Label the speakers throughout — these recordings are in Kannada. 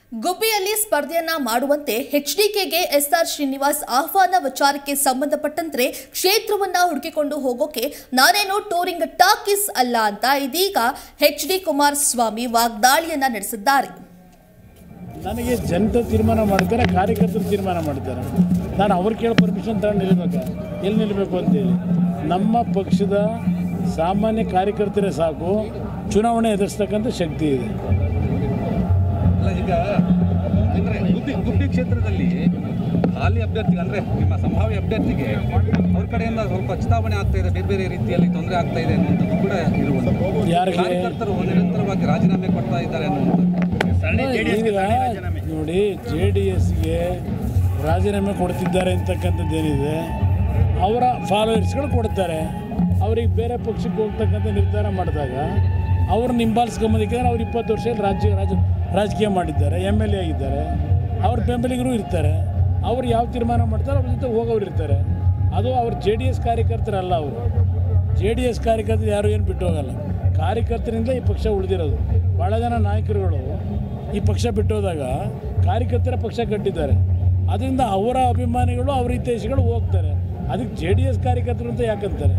Speaker 1: ಗುಬ್ಬಿಯಲ್ಲಿ ಸ್ಪರ್ಧೆಯನ್ನ ಮಾಡುವಂತೆ ಎಚ್ಡಿಕೆಗೆ ಎಸ್ಆರ್ ಶ್ರೀನಿವಾಸ್ ಆಹ್ವಾನ ವಿಚಾರಕ್ಕೆ ಸಂಬಂಧಪಟ್ಟಂತೆ ಕ್ಷೇತ್ರವನ್ನ ಹುಡುಕಿಕೊಂಡು ಹೋಗೋಕೆ ನಾನೇನು ಟೂರಿಂಗ್ ಟಾಕೀಸ್ ಅಲ್ಲ ಅಂತ ಇದೀಗ ಎಚ್ ಡಿ ಕುಮಾರಸ್ವಾಮಿ ವಾಗ್ದಾಳಿಯನ್ನ ನಡೆಸಿದ್ದಾರೆ
Speaker 2: ನನಗೆ ಜನತೆ ತೀರ್ಮಾನ ಮಾಡ್ತಾರೆ ಕಾರ್ಯಕರ್ತರು ತೀರ್ಮಾನ ಮಾಡ್ತಾರೆ ನಾನು ಅವ್ರು ಕೇಳೋ ಪರ್ಮಿಷನ್ ತಗೊಂಡು ನಿಲ್ಬೇಕಾ ಎಲ್ಲಿ ನಿಲ್ಲಬೇಕು ಅಂತೇಳಿ ನಮ್ಮ ಪಕ್ಷದ ಸಾಮಾನ್ಯ ಕಾರ್ಯಕರ್ತರೇ ಸಾಕು ಚುನಾವಣೆ ಎದುರಿಸ್ತಕ್ಕಂಥ ಶಕ್ತಿ ಇದೆ
Speaker 3: ಅಲ್ಲ ಈಗ ಅಂದ್ರೆ ಗುಬ್ಬಿ ಗುಬ್ಬಿ ಕ್ಷೇತ್ರದಲ್ಲಿ ಹಾಲಿ ಅಭ್ಯರ್ಥಿಗೆ ಅಂದ್ರೆ ನಿಮ್ಮ ಸಂಭಾವ್ಯ ಅಭ್ಯರ್ಥಿಗೆ ಅವ್ರ ಕಡೆಯಿಂದ ಸ್ವಲ್ಪ ಚುನಾವಣೆ ಆಗ್ತಾ ಇದೆ ಬೇರೆ ಬೇರೆ ರೀತಿಯಲ್ಲಿ ತೊಂದರೆ ಆಗ್ತಾ ಇದೆ ಅನ್ನುವಂಥದ್ದು ಕೂಡ ಇರುವಂಥದ್ದು
Speaker 2: ಯಾರಿಗೆ?
Speaker 3: ಕಾರ್ಯಕರ್ತರು ನಿರಂತರವಾಗಿ ರಾಜೀನಾಮೆ ಕೊಡ್ತಾ ಇದ್ದಾರೆ ಅನ್ನುವಂಥದ್ದು
Speaker 2: ಈಗ ನೋಡಿ ಜೆ ಡಿ ಎಸ್ಗೆ ರಾಜೀನಾಮೆ ಕೊಡ್ತಿದ್ದಾರೆ ಅಂತಕ್ಕಂಥದ್ದೇನಿದೆ ಅವರ ಫಾಲೋವರ್ಸ್ಗಳು ಕೊಡ್ತಾರೆ ಅವ್ರಿಗೆ ಬೇರೆ ಪಕ್ಷಕ್ಕೆ ಹೋಗ್ತಕ್ಕಂಥ ನಿರ್ಧಾರ ಮಾಡಿದಾಗ ಅವ್ರನ್ನ ಹಿಂಬಾಲಿಸ್ಕೊಂಬಂದಿಕ್ಕೆ ಅವ್ರು ಇಪ್ಪತ್ತು ವರ್ಷ ರಾಜ್ಯ ರಾಜ ರಾಜಕೀಯ ಮಾಡಿದ್ದಾರೆ ಎಮ್ ಎಲ್ ಎ ಆಗಿದ್ದಾರೆ ಅವ್ರ ಬೆಂಬಲಿಗರು ಇರ್ತಾರೆ ಅವ್ರು ಯಾವ ತೀರ್ಮಾನ ಮಾಡ್ತಾರೆ ಅವ್ರ ಜೊತೆ ಹೋಗೋರು ಇರ್ತಾರೆ ಅದು ಅವ್ರ ಜೆ ಡಿ ಎಸ್ ಕಾರ್ಯಕರ್ತರಲ್ಲ ಅವರು ಜೆ ಡಿ ಎಸ್ ಕಾರ್ಯಕರ್ತರು ಯಾರು ಏನು ಬಿಟ್ಟು ಹೋಗಲ್ಲ ಕಾರ್ಯಕರ್ತರಿಂದ ಈ ಪಕ್ಷ ಉಳಿದಿರೋದು ಭಾಳ ಜನ ನಾಯಕರುಗಳು ಈ ಪಕ್ಷ ಬಿಟ್ಟೋದಾಗ ಕಾರ್ಯಕರ್ತರ ಪಕ್ಷ ಕಟ್ಟಿದ್ದಾರೆ ಅದರಿಂದ ಅವರ ಅಭಿಮಾನಿಗಳು ಅವ್ರ ಹಿತೈಷಿಗಳು ಹೋಗ್ತಾರೆ ಅದಕ್ಕೆ ಜೆ ಡಿ ಎಸ್ ಕಾರ್ಯಕರ್ತರು ಅಂತ ಯಾಕಂತಾರೆ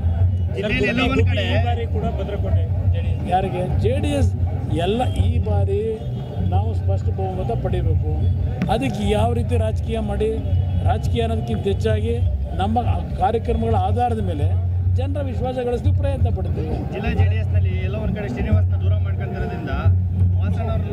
Speaker 2: ಯಾರಿಗೆ ಜೆ ಡಿ ಎಸ್ ಎಲ್ಲ ಈ ಬಾರಿ ನಾವು ಸ್ಪಷ್ಟ ಬಹುಮತ ಪಡಿಬೇಕು ಅದಕ್ಕೆ ಯಾವ ರೀತಿ ರಾಜಕೀಯ ಮಾಡಿ ರಾಜಕೀಯ ಅನ್ನೋದಕ್ಕಿಂತ ಹೆಚ್ಚಾಗಿ ನಮ್ಮ ಕಾರ್ಯಕ್ರಮಗಳ ಆಧಾರದ ಮೇಲೆ ಜನರ ವಿಶ್ವಾಸ ಗಳಿಸಲು ಪ್ರಯತ್ನ ಪಡ್ತೀವಿ
Speaker 4: ಜಿಲ್ಲಾ ಜೆ ಡಿ ಎಸ್ನಲ್ಲಿ ಎಲ್ಲ ಒಂದ್ ಕಡೆ ಶ್ರೀನಿವಾಸ್ನ ದೂರ ಮಾಡ್ಕೊಂತಿರೋದ್ರಿಂದ ವಾಸಣ್ಣ ಅವರು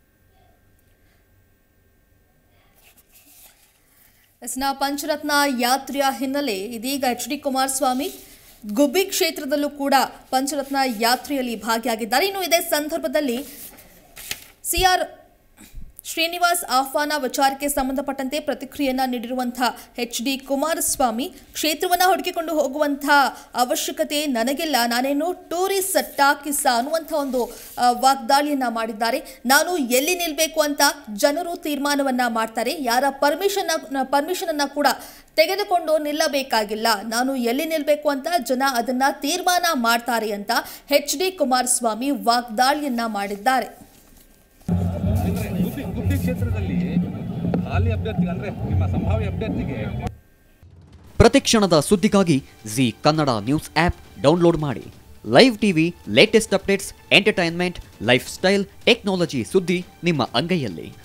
Speaker 1: ಎಸ್ನ ಪಂಚರತ್ನ ಯಾತ್ರೆಯ ಹಿನ್ನೆಲೆ ಇದೀಗ ಎಚ್ ಡಿ ಕುಮಾರಸ್ವಾಮಿ ಗುಬ್ಬಿ ಕ್ಷೇತ್ರದಲ್ಲೂ ಕೂಡ ಪಂಚರತ್ನ ಯಾತ್ರೆಯಲ್ಲಿ ಭಾಗಿಯಾಗಿದ್ದಾರೆ ಇನ್ನು ಇದೇ ಸಂದರ್ಭದಲ್ಲಿ ಸಿಆರ್ ಶ್ರೀನಿವಾಸ್ ಆಹ್ವಾನ ವಿಚಾರಕ್ಕೆ ಸಂಬಂಧಪಟ್ಟಂತೆ ಪ್ರತಿಕ್ರಿಯೆಯನ್ನ ನೀಡಿರುವಂತಹ ಎಚ್ ಡಿ ಕುಮಾರಸ್ವಾಮಿ ಕ್ಷೇತ್ರವನ್ನ ಹುಡುಕಿಕೊಂಡು ಹೋಗುವಂತಹ ಅವಶ್ಯಕತೆ ನನಗಿಲ್ಲ ನಾನೇನು ಟೂರಿಸ್ಟ್ ಟಾಕಿಸ ಅನ್ನುವಂಥ ಒಂದು ಆ, ವಾಗ್ದಾಳಿಯನ್ನ ಮಾಡಿದ್ದಾರೆ ನಾನು ಎಲ್ಲಿ ನಿಲ್ಬೇಕು ಅಂತ ಜನರು ತೀರ್ಮಾನವನ್ನ ಮಾಡ್ತಾರೆ ಯಾರ ಪರ್ಮಿಷನ್ ಪರ್ಮಿಷನ್ ಅನ್ನ ಕೂಡ ತೆಗೆದುಕೊಂಡು ನಿಲ್ಲಬೇಕಾಗಿಲ್ಲ ನಾನು ಎಲ್ಲಿ ನಿಲ್ಬೇಕು ಅಂತ ಜನ ಅದನ್ನ ತೀರ್ಮಾನ ಮಾಡ್ತಾರೆ ಅಂತ ಎಚ್ ಡಿ ಕುಮಾರಸ್ವಾಮಿ ವಾಗ್ದಾಳಿಯನ್ನ ಮಾಡಿದ್ದಾರೆ
Speaker 3: ಅಂದ್ರೆ ಗುಬ್ಬಿ ಗುಬ್ಬಿ ಕ್ಷೇತ್ರದಲ್ಲಿ ಹಾಲಿ ಅಭ್ಯರ್ಥಿಗೆ ಅಂದ್ರೆ ನಿಮ್ಮ ಸಂಭಾವ್ಯ ಅಭ್ಯರ್ಥಿಗೆ
Speaker 5: ಪ್ರತಿಕ್ಷಣದ ಸುದ್ದಿಗಾಗಿ Zee Kannada news app download ಮಾಡಿ live TV latest updates entertainment lifestyle technology ಸುದ್ದಿ ನಿಮ್ಮ ಅಂಗೈಯಲ್ಲಿ